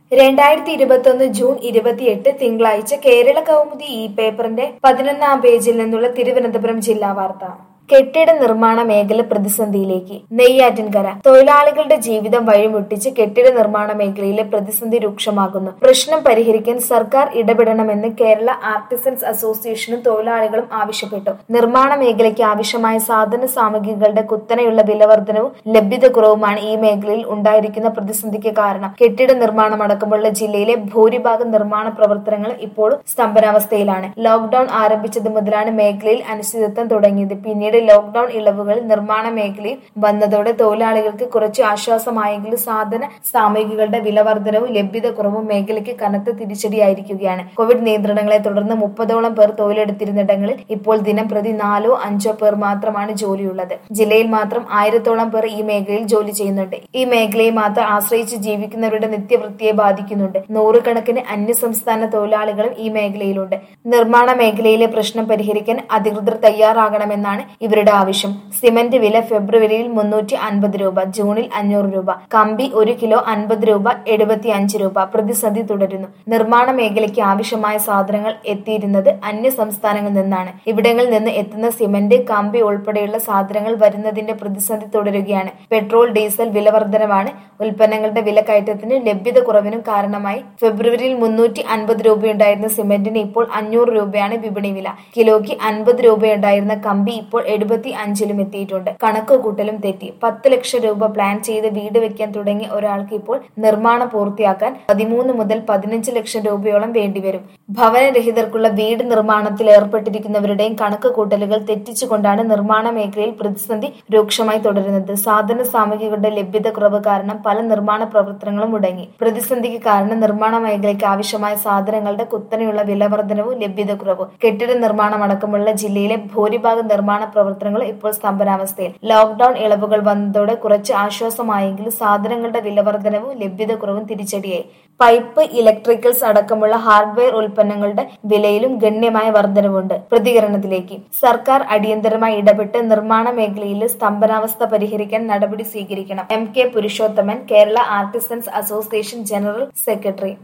രണ്ടായിരത്തി ഇരുപത്തൊന്ന് ജൂൺ ഇരുപത്തിയെട്ട് തിങ്കളാഴ്ച കേരള കൗമുദി ഈ പേപ്പറിന്റെ പതിനൊന്നാം പേജിൽ നിന്നുള്ള തിരുവനന്തപുരം ജില്ലാ വാർത്ത കെട്ടിട നിർമ്മാണ മേഖല പ്രതിസന്ധിയിലേക്ക് നെയ്യാറ്റിൻകര തൊഴിലാളികളുടെ ജീവിതം വഴിമുട്ടിച്ച് കെട്ടിട നിർമ്മാണ മേഖലയിലെ പ്രതിസന്ധി രൂക്ഷമാകുന്നു പ്രശ്നം പരിഹരിക്കാൻ സർക്കാർ ഇടപെടണമെന്ന് കേരള ആർട്ടിസൻസ് അസോസിയേഷനും തൊഴിലാളികളും ആവശ്യപ്പെട്ടു നിർമ്മാണ മേഖലയ്ക്ക് ആവശ്യമായ സാധന സാമഗ്രികളുടെ കുത്തനെയുള്ള വിലവർധനവും ലഭ്യതക്കുറവുമാണ് ഈ മേഖലയിൽ ഉണ്ടായിരിക്കുന്ന പ്രതിസന്ധിക്ക് കാരണം കെട്ടിട നിർമ്മാണം അടക്കമുള്ള ജില്ലയിലെ ഭൂരിഭാഗം നിർമ്മാണ പ്രവർത്തനങ്ങളും ഇപ്പോഴും സ്തംഭനാവസ്ഥയിലാണ് ലോക്ഡൌൺ ആരംഭിച്ചത് മുതലാണ് മേഖലയിൽ അനിശ്ചിതത്വം തുടങ്ങിയത് പിന്നീട് ലോക്ഡൌൺ ഇളവുകൾ നിർമ്മാണ മേഖലയിൽ വന്നതോടെ തൊഴിലാളികൾക്ക് കുറച്ച് ആശ്വാസമായെങ്കിലും സാധന സാമഗ്രികളുടെ വിലവർധനവും ലഭ്യതക്കുറവും മേഖലയ്ക്ക് കനത്ത തിരിച്ചടിയായിരിക്കുകയാണ് കോവിഡ് നിയന്ത്രണങ്ങളെ തുടർന്ന് മുപ്പതോളം പേർ തൊഴിലെടുത്തിരുന്നിടങ്ങളിൽ ഇപ്പോൾ ദിനം പ്രതി നാലോ അഞ്ചോ പേർ മാത്രമാണ് ജോലിയുള്ളത് ജില്ലയിൽ മാത്രം ആയിരത്തോളം പേർ ഈ മേഖലയിൽ ജോലി ചെയ്യുന്നുണ്ട് ഈ മേഖലയെ മാത്രം ആശ്രയിച്ച് ജീവിക്കുന്നവരുടെ നിത്യവൃത്തിയെ ബാധിക്കുന്നുണ്ട് നൂറുകണക്കിന് അന്യസംസ്ഥാന തൊഴിലാളികളും ഈ മേഖലയിലുണ്ട് നിർമ്മാണ മേഖലയിലെ പ്രശ്നം പരിഹരിക്കാൻ അധികൃതർ തയ്യാറാകണമെന്നാണ് ഇവരുടെ ആവശ്യം സിമന്റ് വില ഫെബ്രുവരിയിൽ മുന്നൂറ്റി അൻപത് രൂപ ജൂണിൽ അഞ്ഞൂറ് രൂപ കമ്പി ഒരു കിലോ അൻപത് രൂപ എഴുപത്തി അഞ്ച് രൂപ പ്രതിസന്ധി തുടരുന്നു നിർമ്മാണ മേഖലയ്ക്ക് ആവശ്യമായ സാധനങ്ങൾ എത്തിയിരുന്നത് അന്യ സംസ്ഥാനങ്ങളിൽ നിന്നാണ് ഇവിടങ്ങളിൽ നിന്ന് എത്തുന്ന സിമന്റ് കമ്പി ഉൾപ്പെടെയുള്ള സാധനങ്ങൾ വരുന്നതിന്റെ പ്രതിസന്ധി തുടരുകയാണ് പെട്രോൾ ഡീസൽ വിലവർധനമാണ് ഉൽപ്പന്നങ്ങളുടെ വിലക്കയറ്റത്തിന് ലഭ്യത കുറവിനും കാരണമായി ഫെബ്രുവരിയിൽ മുന്നൂറ്റി അൻപത് രൂപയുണ്ടായിരുന്ന സിമന്റിന് ഇപ്പോൾ അഞ്ഞൂറ് രൂപയാണ് വിപണി വില കിലോയ്ക്ക് അൻപത് രൂപയുണ്ടായിരുന്ന കമ്പി ഇപ്പോൾ എഴുപത്തി അഞ്ചിലും എത്തിയിട്ടുണ്ട് കണക്ക് കൂട്ടലും തെറ്റി പത്ത് ലക്ഷം രൂപ പ്ലാൻ ചെയ്ത് വീട് വെക്കാൻ തുടങ്ങിയ ഒരാൾക്ക് ഇപ്പോൾ നിർമ്മാണം പൂർത്തിയാക്കാൻ പതിമൂന്ന് മുതൽ പതിനഞ്ച് ലക്ഷം രൂപയോളം വേണ്ടിവരും ഭവനരഹിതർക്കുള്ള വീട് നിർമ്മാണത്തിൽ ഏർപ്പെട്ടിരിക്കുന്നവരുടെയും കണക്ക് കൂട്ടലുകൾ തെറ്റിച്ചുകൊണ്ടാണ് നിർമ്മാണ മേഖലയിൽ പ്രതിസന്ധി രൂക്ഷമായി തുടരുന്നത് സാധന സാമഗ്രികളുടെ ലഭ്യത കുറവ് കാരണം പല നിർമ്മാണ പ്രവർത്തനങ്ങളും മുടങ്ങി പ്രതിസന്ധിക്ക് കാരണം നിർമ്മാണ മേഖലയ്ക്ക് ആവശ്യമായ സാധനങ്ങളുടെ കുത്തനെയുള്ള വിലവർധനവും ലഭ്യത കുറവും കെട്ടിട നിർമ്മാണം അടക്കമുള്ള ജില്ലയിലെ ഭൂരിഭാഗം നിർമ്മാണ പ്രവർത്തനങ്ങൾ ഇപ്പോൾ സ്തംഭനാവസ്ഥയിൽ ലോക്ഡൌൺ ഇളവുകൾ വന്നതോടെ കുറച്ച് ആശ്വാസമായെങ്കിലും സാധനങ്ങളുടെ വിലവർധനവും ലഭ്യത കുറവും തിരിച്ചടിയായി പൈപ്പ് ഇലക്ട്രിക്കൽസ് അടക്കമുള്ള ഹാർഡ്വെയർ ഉൽപ്പന്നങ്ങളുടെ വിലയിലും ഗണ്യമായ വർധനവുണ്ട് പ്രതികരണത്തിലേക്ക് സർക്കാർ അടിയന്തരമായി ഇടപെട്ട് നിർമ്മാണ മേഖലയിലെ സ്തംഭനാവസ്ഥ പരിഹരിക്കാൻ നടപടി സ്വീകരിക്കണം M K Purushothaman Kerala artisans association general secretary